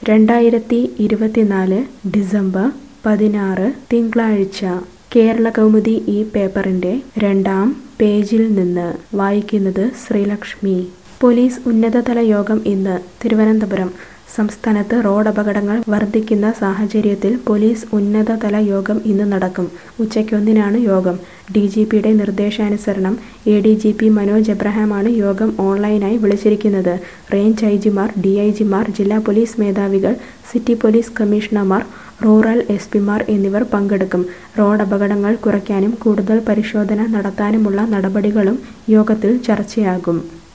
രണ്ടായിരത്തി ഇരുപത്തിനാല് ഡിസംബർ പതിനാറ് തിങ്കളാഴ്ച കേരള കൗമുദി ഈ പേപ്പറിന്റെ രണ്ടാം പേജിൽ നിന്ന് വായിക്കുന്നത് ശ്രീലക്ഷ്മി പോലീസ് ഉന്നതതല യോഗം ഇന്ന് തിരുവനന്തപുരം സംസ്ഥാനത്ത് റോഡ് അപകടങ്ങൾ വർദ്ധിക്കുന്ന സാഹചര്യത്തിൽ പോലീസ് ഉന്നതതല യോഗം ഇന്ന് നടക്കും ഉച്ചയ്ക്കൊന്നിനാണ് യോഗം ഡി ജി പിയുടെ നിർദ്ദേശാനുസരണം A D G P Manoj എബ്രഹാമാണ് യോഗം ഓൺലൈനായി വിളിച്ചിരിക്കുന്നത് റേഞ്ച് ഐ ജിമാർ ഡി ഐ ജിമാർ ജില്ലാ പോലീസ് മേധാവികൾ സിറ്റി പോലീസ് കമ്മീഷണർമാർ റൂറൽ എസ് പിമാർ എന്നിവർ പങ്കെടുക്കും റോഡ് അപകടങ്ങൾ കുറയ്ക്കാനും കൂടുതൽ പരിശോധന നടത്താനുമുള്ള നടപടികളും യോഗത്തിൽ ചർച്ചയാകും